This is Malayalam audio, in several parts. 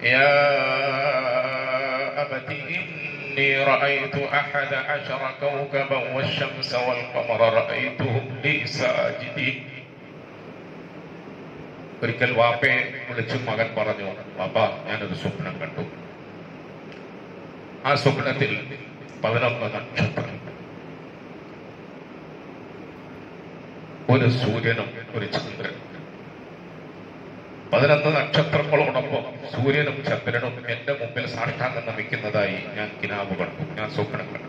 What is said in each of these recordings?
يا أبت إني رأيت أحد عشر كوكبا والشمس والقمر رأيتهم لي ساجدين ഒരിക്കൽ വാപ്പയെ വിളിച്ചു മകൻ പറഞ്ഞു വാപ്പ ഞാനൊരു സ്വപ്നം കണ്ടു ആ സ്വപ്നത്തിൽ പതിനൊന്ന് നക്ഷത്രം ഒരു സൂര്യനും ഒരു ചന്ദ്രനും പതിനൊന്ന് നക്ഷത്രങ്ങളോടൊപ്പം സൂര്യനും ചന്ദ്രനും എന്റെ മുമ്പിൽ സാഷ്ടാംഗം നമിക്കുന്നതായി ഞാൻ കിനാവ് കണ്ടു ഞാൻ സ്വപ്നം കണ്ടു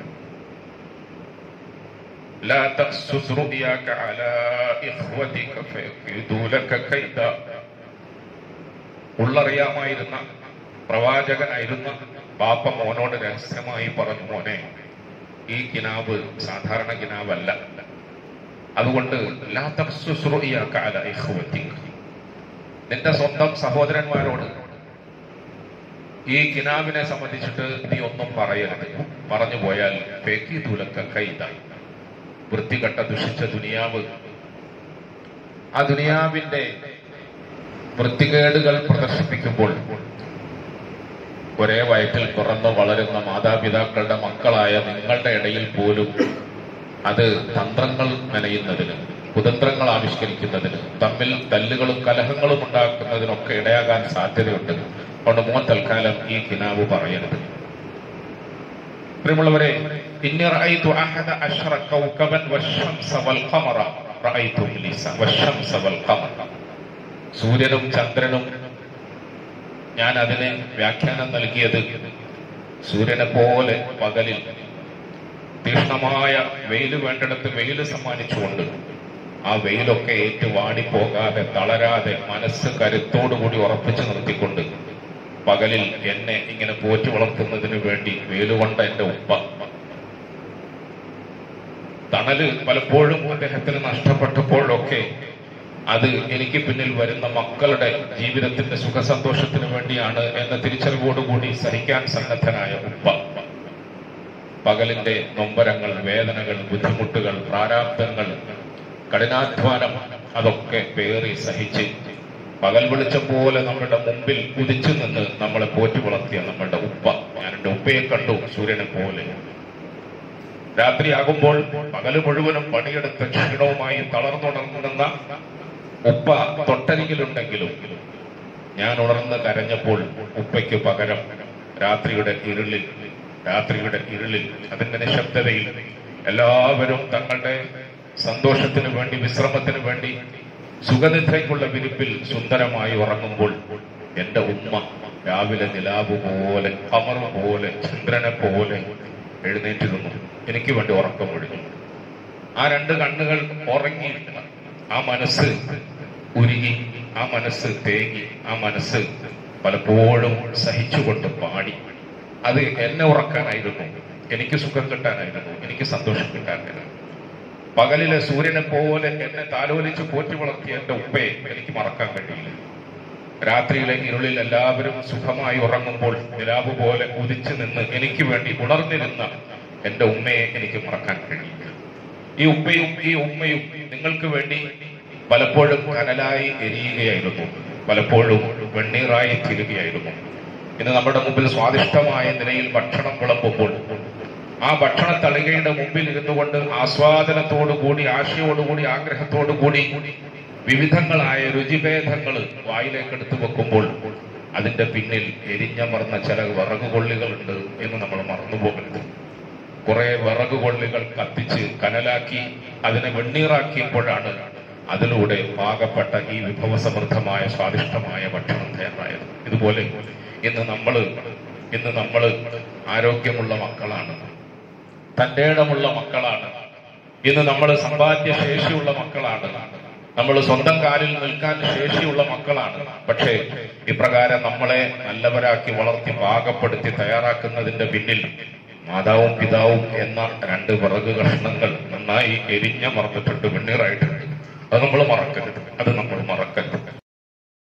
لا تقصص رؤياك على إخوتك فيكيدوا لك كيدا ഉള്ളറിയാമായിരുന്ന പ്രവാചകനായിരുന്ന പാപ്പ മോനോട് രഹസ്യമായി പറഞ്ഞു മോനെ ഈ കിനാവ് സാധാരണ കിനാവല്ല അതുകൊണ്ട് ലാ തഖ്സുസ് റുഅ്യാക അലാ ഇഖ്വതിക. നിന്റെ സ്വന്തം സഹോദരന്മാരോട് ഈ കിനാവിനെ സംബന്ധിച്ചിട്ട് നീ ഒന്നും പറയരുത് പറഞ്ഞു പോയാൽ ഫേക്കി തുലക്ക കൈതായി വൃത്തികെട്ട ദുഷിച്ച ദുനിയാവ് ആ ദുനിയാവിന്റെ വൃത്തികേടുകൾ പ്രദർശിപ്പിക്കുമ്പോൾ ഒരേ വയറ്റിൽ തുറന്നു വളരുന്ന മാതാപിതാക്കളുടെ മക്കളായ നിങ്ങളുടെ ഇടയിൽ പോലും അത് തന്ത്രങ്ങൾ മെനയുന്നതിന് കുതന്ത്രങ്ങൾ ആവിഷ്കരിക്കുന്നതിന് തമ്മിൽ തല്ലുകളും കലഹങ്ങളും ഉണ്ടാക്കുന്നതിനൊക്കെ ഇടയാകാൻ സാധ്യതയുണ്ട് അതുകൊണ്ട് മോൻ തൽക്കാലം ഈ കിനാവ് പറയരുത് പ്രിയമുള്ളവരെ ഇന്നി റഅയ്തു അഹദ അശ്റ കൗകബൻ വശംസ വൽ ഖമറ റഅയ്തു ഇബ്ലീസ വശംസ വൽ ഖമറ സൂര്യനും ചന്ദ്രനും ഞാൻ അതിന് വ്യാഖ്യാനം നൽകിയത് സൂര്യനെ പോലെ പകലിൽ തീക്ഷ്ണമായ വെയിൽ വേണ്ടിടത്ത് വെയിൽ സമ്മാനിച്ചുകൊണ്ട് ആ വെയിലൊക്കെ ഏറ്റ് വാടിപ്പോകാതെ തളരാതെ മനസ്സ് കരുത്തോടുകൂടി ഉറപ്പിച്ചു നിർത്തിക്കൊണ്ട് പകലിൽ എന്നെ ഇങ്ങനെ പോറ്റി വളർത്തുന്നതിന് വേണ്ടി വേലുകൊണ്ട എന്റെ ഉപ്പ തണല് പലപ്പോഴും അദ്ദേഹത്തിന് നഷ്ടപ്പെട്ടപ്പോഴൊക്കെ അത് എനിക്ക് പിന്നിൽ വരുന്ന മക്കളുടെ ജീവിതത്തിന്റെ സുഖസന്തോഷത്തിന് വേണ്ടിയാണ് എന്ന തിരിച്ചറിവോടുകൂടി സഹിക്കാൻ സന്നദ്ധനായ ഉപ്പ പകലിന്റെ നൊമ്പരങ്ങൾ വേദനകൾ ബുദ്ധിമുട്ടുകൾ പ്രാരാബ്ദങ്ങൾ കഠിനാധ്വാനം അതൊക്കെ പേറി സഹിച്ച് പകൽ വെളിച്ചം പോലെ നമ്മുടെ മുമ്പിൽ ഉദിച്ചു നിന്ന് നമ്മളെ പോറ്റി വളർത്തിയ നമ്മളുടെ ഉപ്പ ഞാൻ എന്റെ ഉപ്പയെ കണ്ടു സൂര്യനെ പോലെ രാത്രിയാകുമ്പോൾ പകല് മുഴുവനും പണിയെടുത്ത ക്ഷീണവുമായി തളർന്നുണർന്നുന്ന ഉപ്പ തൊട്ടരികിലുണ്ടെങ്കിലും ഞാൻ ഉണർന്ന് കരഞ്ഞപ്പോൾ ഉപ്പയ്ക്ക് പകരം രാത്രിയുടെ ഇരുളിൽ രാത്രിയുടെ ഇരുളിൽ അതിന്റെ നിശബ്ദതയിൽ എല്ലാവരും തങ്ങളുടെ സന്തോഷത്തിന് വേണ്ടി വിശ്രമത്തിന് വേണ്ടി സുഖനിദ്രയ്ക്കുള്ള വിരിപ്പിൽ സുന്ദരമായി ഉറങ്ങുമ്പോൾ എന്റെ ഉമ്മ രാവിലെ നിലാവ് പോലെ കമർ പോലെ ചന്ദ്രനെ പോലെ എഴുന്നേറ്റിരുന്നു എനിക്ക് വേണ്ടി ഉറക്കം ഒഴിഞ്ഞു ആ രണ്ട് കണ്ണുകൾ ഉറങ്ങി ആ മനസ്സ് ഉരുകി ആ മനസ്സ് തേങ്ങി ആ മനസ്സ് പലപ്പോഴും സഹിച്ചുകൊണ്ട് പാടി അത് എന്നെ ഉറക്കാനായിരുന്നു എനിക്ക് സുഖം കിട്ടാനായിരുന്നു എനിക്ക് സന്തോഷം കിട്ടാനായിരുന്നു പകലിലെ സൂര്യനെ പോലെ എന്നെ താലോലിച്ച് പോറ്റി വളർത്തിയ എന്റെ ഉപ്പയെ എനിക്ക് മറക്കാൻ കഴിയില്ല രാത്രിയിലെ ഇരുളിൽ എല്ലാവരും സുഖമായി ഉറങ്ങുമ്പോൾ നിലാവ് പോലെ ഉദിച്ചു നിന്ന് എനിക്ക് വേണ്ടി ഉണർന്നിരുന്ന എന്റെ ഉമ്മയെ എനിക്ക് മറക്കാൻ കഴിയില്ല ഈ ഉപ്പയും ഈ ഉമ്മയും നിങ്ങൾക്ക് വേണ്ടി പലപ്പോഴും കനലായി എരിയുകയായിരുന്നു പലപ്പോഴും വെണ്ണീറായി തീരുകയായിരുന്നു ഇന്ന് നമ്മുടെ മുമ്പിൽ സ്വാദിഷ്ടമായ നിലയിൽ ഭക്ഷണം വിളമ്പുമ്പോൾ ആ ഭക്ഷണ തളികയുടെ മുമ്പിൽ ഇരുന്നുകൊണ്ട് ആസ്വാദനത്തോടുകൂടി ആശയോടുകൂടി ആഗ്രഹത്തോടുകൂടി വിവിധങ്ങളായ രുചിഭേദങ്ങൾ വായിലേക്ക് എടുത്തു വെക്കുമ്പോൾ അതിന്റെ പിന്നിൽ എരിഞ്ഞമർന്ന ചില വിറകുകൊള്ളികളുണ്ട് എന്ന് നമ്മൾ മറന്നുപോകരുത് കുറെ വിറകുകൊള്ളികൾ കത്തിച്ച് കനലാക്കി അതിനെ വെണ്ണീറാക്കിയപ്പോഴാണ് അതിലൂടെ പാകപ്പെട്ട ഈ വിഭവസമൃദ്ധമായ സ്വാദിഷ്ടമായ ഭക്ഷണം തയ്യാറായത് ഇതുപോലെ ഇന്ന് നമ്മൾ ഇന്ന് നമ്മൾ ആരോഗ്യമുള്ള മക്കളാണ് തന്റെ ഇടമുള്ള മക്കളാണ് ഇന്ന് നമ്മൾ സമ്പാദ്യ ശേഷിയുള്ള മക്കളാണ് നമ്മൾ സ്വന്തം കാലിൽ നിൽക്കാൻ ശേഷിയുള്ള മക്കളാണ് പക്ഷേ ഇപ്രകാരം നമ്മളെ നല്ലവരാക്കി വളർത്തി പാകപ്പെടുത്തി തയ്യാറാക്കുന്നതിന്റെ പിന്നിൽ മാതാവും പിതാവും എന്ന രണ്ട് വിറക് കഷ്ണങ്ങൾ നന്നായി എരിഞ്ഞ മറന്നിട്ടുണ്ട് വെണ്ണീറായിട്ടുണ്ട് അത് നമ്മൾ മറക്കരുത് അത് നമ്മൾ മറക്കരുത്